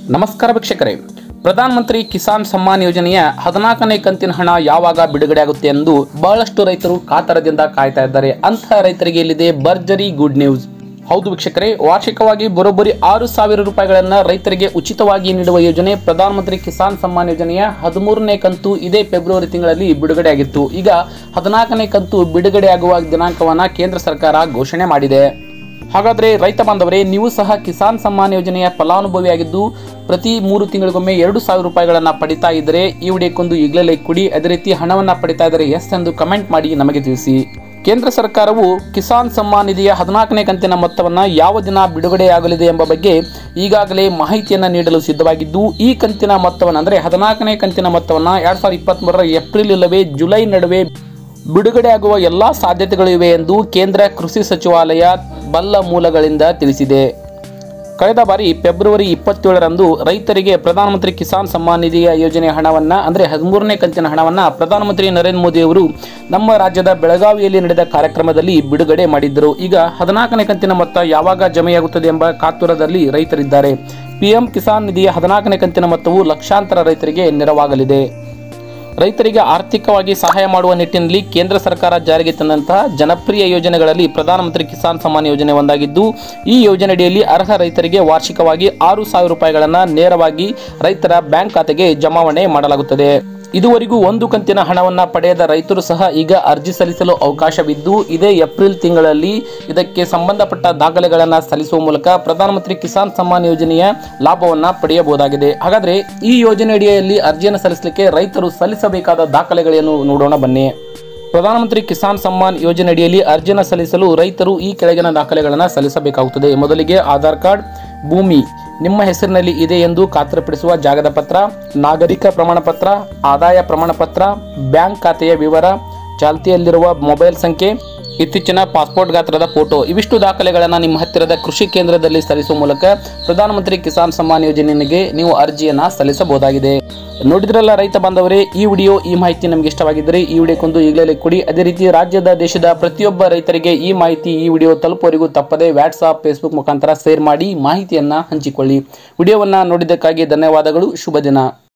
ನಮಸ್ಕಾರ ವೀಕ್ಷಕರೇ ಪ್ರಧಾನಮಂತ್ರಿ ಕಿಸಾನ್ ಸಮ್ಮಾನ್ ಯೋಜನೆಯ ಹದಿನಾಲ್ಕನೇ ಕಂತಿನ ಹಣ ಯಾವಾಗ ಬಿಡುಗಡೆ ಆಗುತ್ತೆ ಎಂದು ಬಹಳಷ್ಟು ರೈತರು ಕಾತರದಿಂದ ಕಾಯ್ತಾ ಇದ್ದಾರೆ ಅಂತಹ ರೈತರಿಗೆ ಇಲ್ಲಿದೆ ಭರ್ಜರಿ ಗುಡ್ ನ್ಯೂಸ್ ಹೌದು ವೀಕ್ಷಕರೇ ವಾರ್ಷಿಕವಾಗಿ ಬರೋಬ್ಬರಿ ಆರು ಸಾವಿರ ರೂಪಾಯಿಗಳನ್ನ ರೈತರಿಗೆ ಉಚಿತವಾಗಿ ನೀಡುವ ಯೋಜನೆ ಪ್ರಧಾನಮಂತ್ರಿ ಕಿಸಾನ್ ಸಮ್ಮಾನ್ ಯೋಜನೆಯ ಹದಿಮೂರನೇ ಕಂತು ಇದೇ ಫೆಬ್ರವರಿ ತಿಂಗಳಲ್ಲಿ ಬಿಡುಗಡೆಯಾಗಿತ್ತು ಈಗ ಹದಿನಾಲ್ಕನೇ ಕಂತು ಬಿಡುಗಡೆಯಾಗುವ ದಿನಾಂಕವನ್ನ ಕೇಂದ್ರ ಸರ್ಕಾರ ಘೋಷಣೆ ಮಾಡಿದೆ ಹಾಗಾದ್ರೆ ರೈತ ಬಾಂಧವರೇ ನೀವು ಸಹ ಕಿಸಾನ್ ಸಮ್ಮಾನ್ ಯೋಜನೆಯ ಫಲಾನುಭವಿಯಾಗಿದ್ದು ಪ್ರತಿ ಮೂರು ತಿಂಗಳಿಗೊಮ್ಮೆ ಎರಡು ಸಾವಿರ ರೂಪಾಯಿಗಳನ್ನ ಪಡಿತಾ ಇದ್ದರೆ ಈ ವಿಡಿಯೋಕ್ಕೊಂದು ಈಗಲೇ ಲೈಕ್ ಕೊಡಿ ಅದೇ ರೀತಿ ಹಣವನ್ನ ಪಡಿತಾ ಇದ್ದರೆ ಎಸ್ ಎಂದು ಕಮೆಂಟ್ ಮಾಡಿ ನಮಗೆ ತಿಳಿಸಿ ಕೇಂದ್ರ ಸರ್ಕಾರವು ಕಿಸಾನ್ ಸಮ್ಮಾನ್ ನಿಧಿಯ ಹದಿನಾಲ್ಕನೇ ಕಂತಿನ ಮೊತ್ತವನ್ನು ಯಾವ ದಿನ ಬಿಡುಗಡೆಯಾಗಲಿದೆ ಎಂಬ ಬಗ್ಗೆ ಈಗಾಗಲೇ ಮಾಹಿತಿಯನ್ನು ನೀಡಲು ಸಿದ್ಧವಾಗಿದ್ದು ಈ ಕಂತಿನ ಮೊತ್ತವನ್ನು ಅಂದರೆ ಹದಿನಾಲ್ಕನೇ ಕಂತಿನ ಮೊತ್ತವನ್ನು ಎರಡ್ ಸಾವಿರದ ಇಪ್ಪತ್ತ್ಮೂರರ ಏಪ್ರಿಲ್ ಇಲ್ಲವೇ ಜುಲೈ ನಡುವೆ ಬಿಡುಗಡೆಯಾಗುವ ಎಲ್ಲ ಸಾಧ್ಯತೆಗಳು ಇವೆ ಎಂದು ಕೇಂದ್ರ ಕೃಷಿ ಸಚಿವಾಲಯ ಬಲ್ಲ ಮೂಲಗಳಿಂದ ತಿಳಿಸಿದೆ ಕಳೆದ ಬಾರಿ ಫೆಬ್ರವರಿ ಇಪ್ಪತ್ತೇಳರಂದು ರೈತರಿಗೆ ಪ್ರಧಾನಮಂತ್ರಿ ಕಿಸಾನ್ ಸಮ್ಮಾನ್ ನಿಧಿಯ ಯೋಜನೆಯ ಹಣವನ್ನು ಅಂದರೆ ಹದಿಮೂರನೇ ಕಂತಿನ ಹಣವನ್ನು ಪ್ರಧಾನಮಂತ್ರಿ ನರೇಂದ್ರ ಮೋದಿ ಅವರು ನಮ್ಮ ರಾಜ್ಯದ ಬೆಳಗಾವಿಯಲ್ಲಿ ನಡೆದ ಕಾರ್ಯಕ್ರಮದಲ್ಲಿ ಬಿಡುಗಡೆ ಮಾಡಿದ್ದರು ಈಗ ಹದಿನಾಲ್ಕನೇ ಕಂತಿನ ಮೊತ್ತ ಯಾವಾಗ ಜಮೆಯಾಗುತ್ತದೆ ಎಂಬ ಕಾತುರದಲ್ಲಿ ರೈತರಿದ್ದಾರೆ ಪಿಎಂ ಕಿಸಾನ್ ನಿಧಿಯ ಹದಿನಾಲ್ಕನೇ ಕಂತಿನ ಮೊತ್ತವು ಲಕ್ಷಾಂತರ ರೈತರಿಗೆ ನೆರವಾಗಲಿದೆ ರೈತರಿಗೆ ಆರ್ಥಿಕವಾಗಿ ಸಹಾಯ ಮಾಡುವ ನಿಟ್ಟಿನಲ್ಲಿ ಕೇಂದ್ರ ಸರ್ಕಾರ ಜಾರಿಗೆ ತಂದಂತಹ ಜನಪ್ರಿಯ ಯೋಜನೆಗಳಲ್ಲಿ ಪ್ರಧಾನಮಂತ್ರಿ ಕಿಸಾನ್ ಸಮ್ಮಾನ್ ಯೋಜನೆ ಒಂದಾಗಿದ್ದು ಈ ಯೋಜನೆಯಡಿಯಲ್ಲಿ ಅರ್ಹ ರೈತರಿಗೆ ವಾರ್ಷಿಕವಾಗಿ ಆರು ಸಾವಿರ ರೂಪಾಯಿಗಳನ್ನು ನೇರವಾಗಿ ರೈತರ ಬ್ಯಾಂಕ್ ಖಾತೆಗೆ ಜಮಾವಣೆ ಮಾಡಲಾಗುತ್ತದೆ ಇದುವರೆಗೂ ಒಂದು ಕಂತಿನ ಹಣವನ್ನು ಪಡೆಯದ ರೈತರು ಸಹ ಈಗ ಅರ್ಜಿ ಸಲ್ಲಿಸಲು ಅವಕಾಶವಿದ್ದು ಇದೇ ಏಪ್ರಿಲ್ ತಿಂಗಳಲ್ಲಿ ಇದಕ್ಕೆ ಸಂಬಂಧಪಟ್ಟ ದಾಖಲೆಗಳನ್ನು ಸಲ್ಲಿಸುವ ಮೂಲಕ ಪ್ರಧಾನಮಂತ್ರಿ ಕಿಸಾನ್ ಸಮ್ಮಾನ್ ಯೋಜನೆಯ ಲಾಭವನ್ನು ಪಡೆಯಬಹುದಾಗಿದೆ ಹಾಗಾದರೆ ಈ ಯೋಜನೆ ಅಡಿಯಲ್ಲಿ ಅರ್ಜಿಯನ್ನು ಸಲ್ಲಿಸಲಿಕ್ಕೆ ರೈತರು ಸಲ್ಲಿಸಬೇಕಾದ ದಾಖಲೆಗಳೇನು ನೋಡೋಣ ಬನ್ನಿ ಪ್ರಧಾನಮಂತ್ರಿ ಕಿಸಾನ್ ಸಮ್ಮಾನ್ ಯೋಜನೆ ಅಡಿಯಲ್ಲಿ ಅರ್ಜಿಯನ್ನು ಸಲ್ಲಿಸಲು ರೈತರು ಈ ಕೆಳಗಿನ ದಾಖಲೆಗಳನ್ನು ಸಲ್ಲಿಸಬೇಕಾಗುತ್ತದೆ ಮೊದಲಿಗೆ ಆಧಾರ್ ಕಾರ್ಡ್ ಭೂಮಿ ನಿಮ್ಮ ಹೆಸರಿನಲ್ಲಿ ಇದೆ ಎಂದು ಖಾತರಿಪಡಿಸುವ ಜಾಗದ ಪತ್ರ ನಾಗರಿಕ ಪ್ರಮಾಣ ಪತ್ರ ಆದಾಯ ಪ್ರಮಾಣ ಪತ್ರ ಬ್ಯಾಂಕ್ ಖಾತೆಯ ವಿವರ ಚಾಲ್ತಿಯಲ್ಲಿರುವ ಮೊಬೈಲ್ ಸಂಖ್ಯೆ ಇತ್ತೀಚಿನ ಪಾಸ್ಪೋರ್ಟ್ ಗಾತ್ರದ ಫೋಟೋ ಇವಿಷ್ಟು ದಾಖಲೆಗಳನ್ನು ನಿಮ್ಮ ಹತ್ತಿರದ ಕೃಷಿ ಕೇಂದ್ರದಲ್ಲಿ ಸಲ್ಲಿಸುವ ಮೂಲಕ ಪ್ರಧಾನಮಂತ್ರಿ ಕಿಸಾನ್ ಸಮ್ಮಾನ್ ಯೋಜನೆಗೆ ನೀವು ಅರ್ಜಿಯನ್ನು ಸಲ್ಲಿಸಬಹುದಾಗಿದೆ ನೋಡಿದ್ರಲ್ಲ ರೈತ ಬಾಂಧವರೇ ಈ ವಿಡಿಯೋ ಈ ಮಾಹಿತಿ ನಮಗೆ ಇಷ್ಟವಾಗಿದ್ದರೆ ಈ ವಿಡಿಯೋಕ್ಕೊಂದು ಈಗಲೇ ಲೈಕ್ ಕೊಡಿ ಅದೇ ರೀತಿ ರಾಜ್ಯದ ದೇಶದ ಪ್ರತಿಯೊಬ್ಬ ರೈತರಿಗೆ ಈ ಮಾಹಿತಿ ಈ ವಿಡಿಯೋ ತಲುಪುವವರೆಗೂ ತಪ್ಪದೆ ವಾಟ್ಸಾಪ್ ಫೇಸ್ಬುಕ್ ಮುಖಾಂತರ ಶೇರ್ ಮಾಡಿ ಮಾಹಿತಿಯನ್ನು ಹಂಚಿಕೊಳ್ಳಿ ವಿಡಿಯೋವನ್ನು ನೋಡಿದ್ದಕ್ಕಾಗಿ ಧನ್ಯವಾದಗಳು ಶುಭ ದಿನ